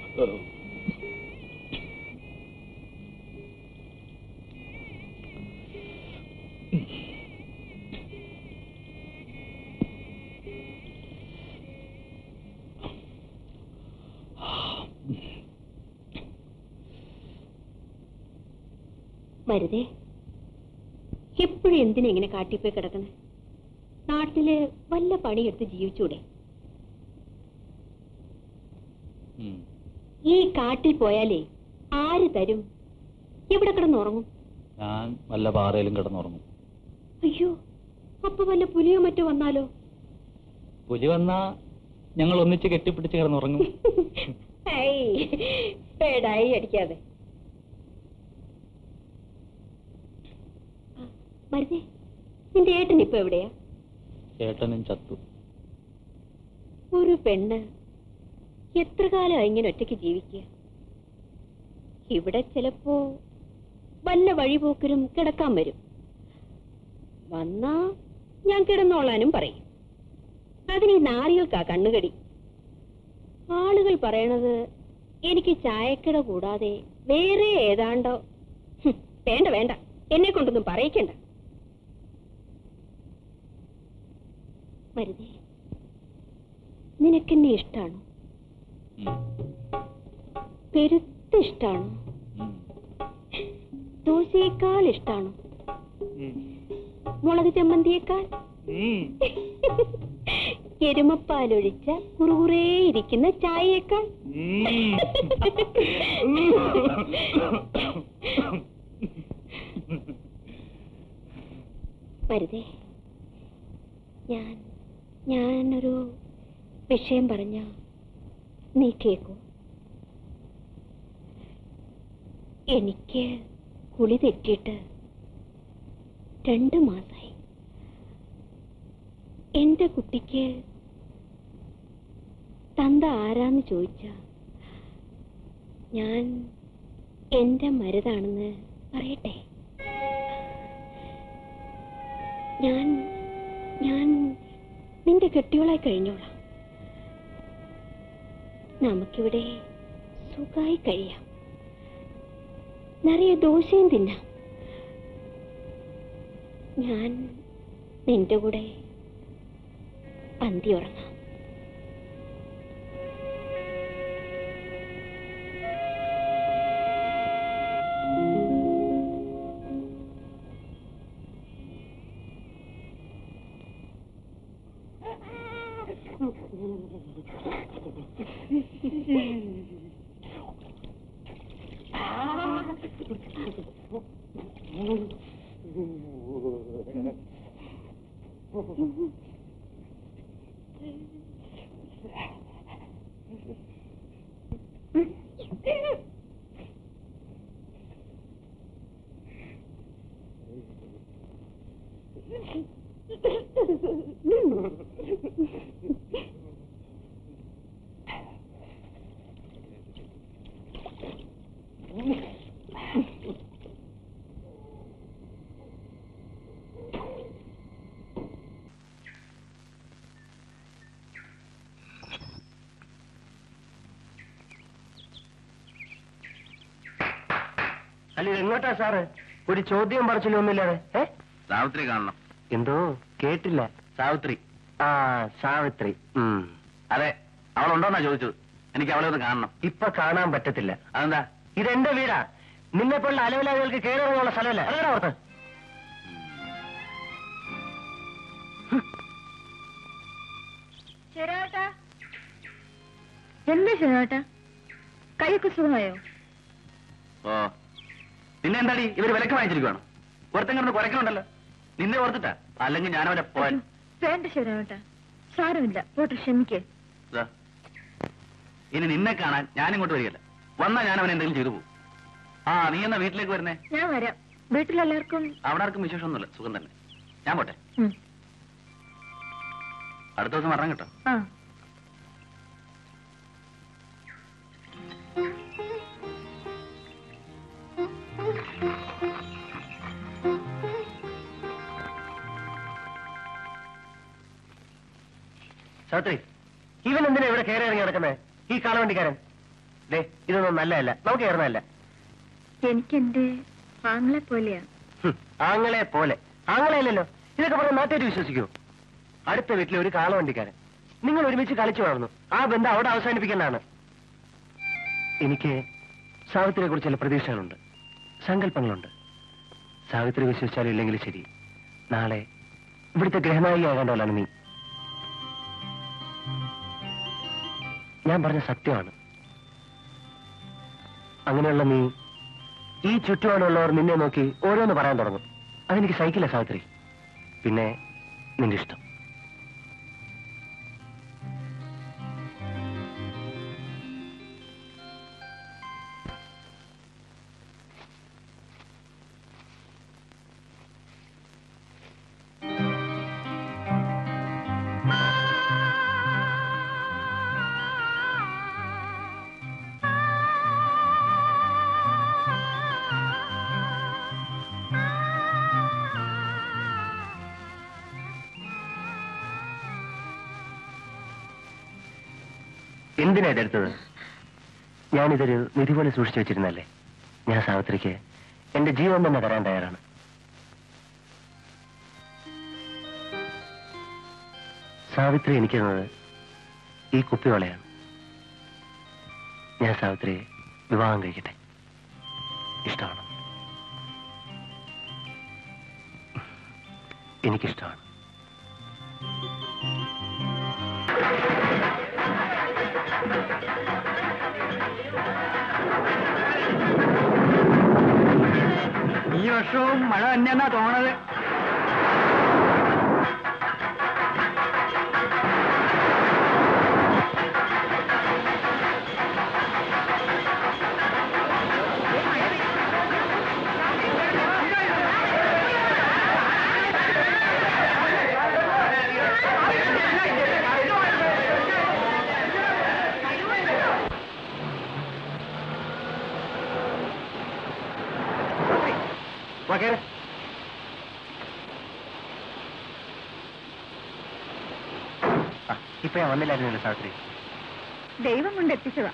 മരുതേ എപ്പോഴും എന്തിനാ ഇങ്ങനെ കാട്ടിപ്പോയി കിടക്കണേ നാട്ടില് വല്ല പണിയെടുത്ത് ജീവിച്ചൂടെ ഈ കാട്ടിൽ പോയാലേ ആര് തരും എവിടെ കിടന്നുറങ്ങും ഞാൻ വല്ല പാറയിലും കിടന്നുറങ്ങും അയ്യോ അപ്പൊ വല്ല പുലിയോ മറ്റോ വന്നാലോ പുലി വന്നാ ഞങ്ങൾ ഒന്നിച്ച് കെട്ടിപ്പിടിച്ച് കിടന്നുറങ്ങും ഏയ്, പേടായി അടിക്കാതെ ആ, മരുതേ നിന്റെ ഏട്ടൻ ഇപ്പൊ എവിടെയാ ചേട്ടനും ചത്തു ഒരു പെണ്ണ് എത്ര കാലം ഇങ്ങനെ ഒറ്റയ്ക്ക് ജീവിക്കുക ഇവിടെ ചിലപ്പോ വല്ല വഴിപോക്കരും കിടക്കാൻ വരും വന്നാ ഞാൻ കിടന്നോളാനും പറയും അതിന് ഈ നാറികൾക്കാ കണ്ണുകടി ആളുകൾ പറയണത് എനിക്ക് ചായക്കട കൂടാതെ വേറെ ഏതാണ്ടോ ഹും, വേണ്ട വേണ്ട എന്നെ കൊണ്ടൊന്നും പറയിക്കണ്ട മരുതേ നിനക്കെന്നെ ഇഷ്ടാണോ ഉം. പെരുത്ത ഇഷ്ടാണോ ഉം. ദോശയേക്കാൾ ഇഷ്ടാണോ ഉം. മുളക് ചമ്മന്തിയേക്കാൾ ഉം. എരുമപ്പാലൊഴിച്ച കുറുകുറേ ഇരിക്കുന്ന ചായയേക്കാൾ മരുതേ ഞാൻ ഞാനൊരു വിഷയം പറഞ്ഞ നീ കേക്കൂ എനിക്ക് കുളി തെറ്റിയിട്ട് രണ്ട് മാസായി എന്റെ കുട്ടിക്ക് തന്ത ആരാന്ന് ചോദിച്ച ഞാൻ എന്റെ മരുതാണെന്ന് പറയട്ടെ ഞാൻ ഞാൻ നിന്റെ കെട്ടിയോളായി കഴിഞ്ഞോളാം നമുക്കിവിടെ സുഖമായി കഴിയാം നിറയെ ദോശയും തിന്നാം ഞാൻ നിന്റെ കൂടെ പന്തി ഉറങ്ങാം അല്ല ഇത് എങ്ങോട്ടാ സാറ് ഒരു ചോദ്യം പറച്ചിലും ഒന്നുമില്ലാതെ ഏ സാവിത്രി കാണണം എന്തോ കേട്ടില്ല സാവിത്രി ആ സാവിത്രി ഉം. അതെ അവളുണ്ടോന്നാ ചോദിച്ചത് എനിക്ക് അവളെ ഒന്ന് കാണണം ഇപ്പൊ കാണാൻ പറ്റത്തില്ല അതെന്താ ഇതെന്റെ വീടാ നിന്നെ പോലുള്ള അലവലാദികൾക്ക് കയറിയുള്ള സ്ഥലമല്ല അതേടാ ഓർത്ത് ശരാട്ടാ എന്താ ശരാട്ടാ കൈയൊക്കെ സുഖമായോ ഓ നിന്നെ എന്താടി ഇവര് വിലക്ക് വാങ്ങിച്ചിരിക്കുവാണ് ഒരുത്തൻ കിടന്ന് കുരക്കണുണ്ടല്ലോ നിന്നെ ഓർത്തിട്ടാ അല്ലെങ്കിൽ ഞാനവരെ പോയാൽ വേണ്ട ശരാട്ടാ സാരമില്ല പോട്ടെ ക്ഷമിക്കേ ദാ, ഇനി നിന്നെ കാണാൻ ഞാനിങ്ങോട്ട് വരികയല്ല വന്നാ ഞാൻ അവനെ എന്തെങ്കിലും ചെയ്തു പോകും ആ നീ എന്നാ വീട്ടിലേക്ക് വരുന്നേ ഞാൻ വരാം വീട്ടിലെല്ലാവർക്കും അവിടെ ആർക്കും വിശേഷമൊന്നുമില്ല സുഖം തന്നെ ഞാൻ പോട്ടെ ഉം. അടുത്ത ദിവസം വരണം കേട്ടോ ആ സാവിത്രി ഇവൻ എന്തിനാ ഇവിടെ കയറി ഇറങ്ങി നടക്കുന്നത് ഈ കാളവണ്ടിക്കാരൻ ദേ ഇതൊന്നും നല്ലതല്ല നമുക്ക് കയറുന്നതല്ല എനിക്ക് എന്റെ ആങ്ങളെ പോലെയാ ഹും, ആങ്ങളെ പോലെ ആങ്ങളെയല്ലല്ലോ ഇതൊക്കെ പറഞ്ഞ നാട്ടുകാർ വിശ്വസിക്കൂ അടുത്ത വീട്ടിലെ ഒരു കാളവണ്ടിക്കാരൻ നിങ്ങൾ ഒരുമിച്ച് കളിച്ചു വളർന്നു ആ ബന്ധം അവിടെ അവസാനിപ്പിക്കേണ്ടതാണ് എനിക്ക് സാവിത്രിയെ കുറിച്ച് ചില പ്രതീക്ഷകളുണ്ട് സങ്കല്പങ്ങളുണ്ട് സാവിത്രി വിശ്വസിച്ചാലും ഇല്ലെങ്കിലും ശരി നാളെ ഇവിടുത്തെ ഗ്രഹനായികയാകേണ്ടവളാണ് നീ ഞാൻ പറഞ്ഞ സത്യമാണ് അങ്ങനെയുള്ള നീ ഈ ചുറ്റുപാടുള്ളവർ നിന്നെ നോക്കി ഓരോന്ന് പറയാൻ തുടങ്ങും അതെനിക്ക് സഹിക്കില്ല സാവിത്രി പിന്നെ നിന്റെ ഇഷ്ടം എന്തിനാ ഇതെടുത്തത് ഞാനിതൊരു നിധി പോലെ സൂക്ഷിച്ചു വെച്ചിരുന്നല്ലേ ഞാൻ സാവിത്രിക്ക് എന്റെ ജീവൻ തന്നെ തരാൻ തയ്യാറാണ് സാവിത്രി എനിക്ക് തന്നത് ഈ കുപ്പിവളയാണ് ഞാൻ സാവിത്രിയെ വിവാഹം കഴിക്കട്ടെ ഇഷ്ടമാണ് എനിക്കിഷ്ടമാണ് ഈ വർഷവും മഴ തന്നെയെന്നാ തോന്നണത് വാ, കേറ്. ആ, ഇപ്പൊ ഞാൻ വന്നില്ലായിരുന്നല്ലോ സാവിത്രി ദൈവം കൊണ്ട് എത്തിച്ചതാ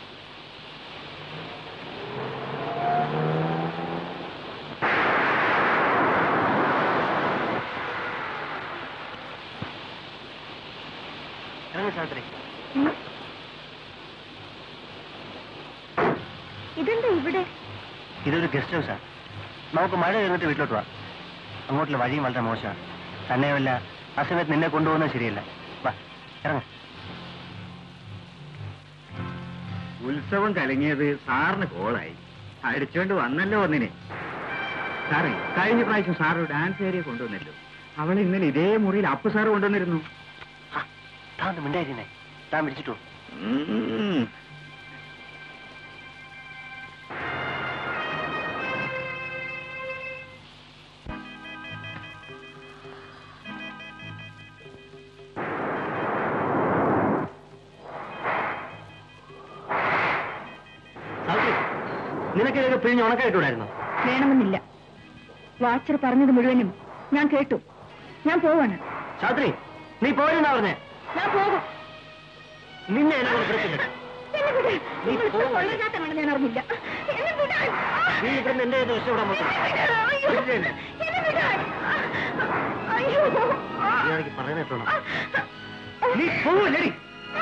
ഇറങ്ങി സാവിത്രി ഉം. ഇതെന്താ ഇവിടെ ഇതൊരു ഗസ്റ്റ് ഹൗസാ നമുക്ക് മഴ കഴിഞ്ഞിട്ട് വീട്ടിലോട്ട് പോവാം അങ്ങോട്ടുള്ള വഴിയും വളരെ മോശമാണ് തന്നെയുമല്ല ആ സമയത്ത് നിന്നെ കൊണ്ടുപോകുന്നത് ശരിയല്ല വാ ഇറങ്ങ ഉത്സവം കലങ്ങിയത് സാറിന് കോളായി അടിച്ചോണ്ട് വന്നല്ലോ ഒന്നിനെ സാറേ കഴിഞ്ഞ പ്രാവശ്യം സാർ ഒരു ഡാൻസ് ഏരിയ കൊണ്ടുവന്നല്ലോ അവൾ ഇന്നലെ ഇതേ മുറിയിൽ അപ്പ് സാറ് കൊണ്ടുവന്നിരുന്നു താൻ ഒന്ന് മിണ്ടായിരുന്നേ താൻ വിളിച്ചിട്ടു ഉം. സാവിത്രി നിനക്ക് ഇതൊക്കെ പിഴിഞ്ഞ് ഉണക്കായിട്ടൂടായിരുന്നു വേണമെന്നില്ല വാച്ചർ പറഞ്ഞത് മുഴുവനും ഞാൻ കേട്ടു ഞാൻ പോവാണ് സാവിത്രി നീ പോരെന്നാ പറഞ്ഞേ ഞാൻ പോകും നിന്നെ എന്നെ കൊണ്ട് പിടിച്ചില്ല എന്നെ വിട്. നീ നിങ്ങൾ ഇത്ര പോകൂ. കൊള്ളരുതാത്തതാണെന്ന് ഞാൻ അറിഞ്ഞില്ല എന്നെ വിടാൻ. നീ ഇവിടുന്ന് എന്റെ കയ്യിൽ നിന്ന് രക്ഷപ്പെടാൻ നോക്കണം അയ്യോ. വിടില്ല. എന്നെ വിടാൻ. അയ്യോ ഇയാൾക്ക് പറയുന്നത് കേട്ടോണം നീ പോവില്ലടി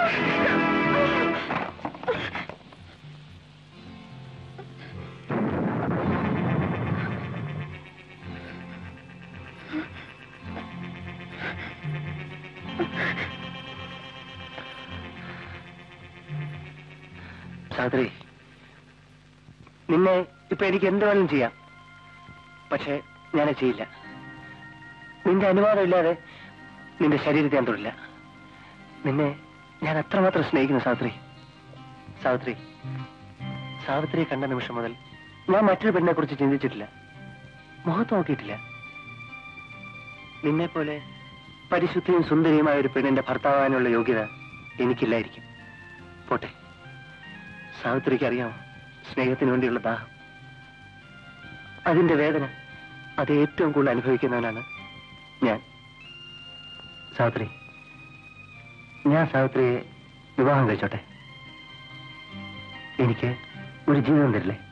സാദ്രി നിന്നെ ഇപ്പൊ എനിക്ക് എന്ത് വേണമെങ്കിലും ചെയ്യാം പക്ഷെ ഞാനത് ചെയ്യില്ല നിന്റെ അനുവാദം ഇല്ലാതെ നിന്റെ ശരീരത്തെ ഞാൻ തൊടില്ല നിന്നെ ഞാൻ അത്രമാത്രം സ്നേഹിക്കുന്നു സാവിത്രി സാവിത്രി സാവിത്രിയെ കണ്ട നിമിഷം മുതൽ ഞാൻ മറ്റൊരു പെണ്ണിനെ കുറിച്ച് ചിന്തിച്ചിട്ടില്ല മുഖത്ത് നോക്കിയിട്ടില്ല നിന്നെ പോലെ പരിശുദ്ധിയും സുന്ദരിയുമായ ഒരു പെണ്ണിന്റെ ഭർത്താവാനുള്ള യോഗ്യത എനിക്കില്ലായിരിക്കും പോട്ടെ സാവിത്രിക്ക് അറിയാം സ്നേഹത്തിന് വേണ്ടിയുള്ള ദാഹം അതിന്റെ വേദന അത് ഏറ്റവും കൂടുതൽ അനുഭവിക്കുന്നവനാണ് ഞാൻ സാവിത്രി ഞാൻ സാവിത്രിയെ വിവാഹം കഴിച്ചോട്ടെ എനിക്ക് ഒരു ജീവിതം തരില്ലേ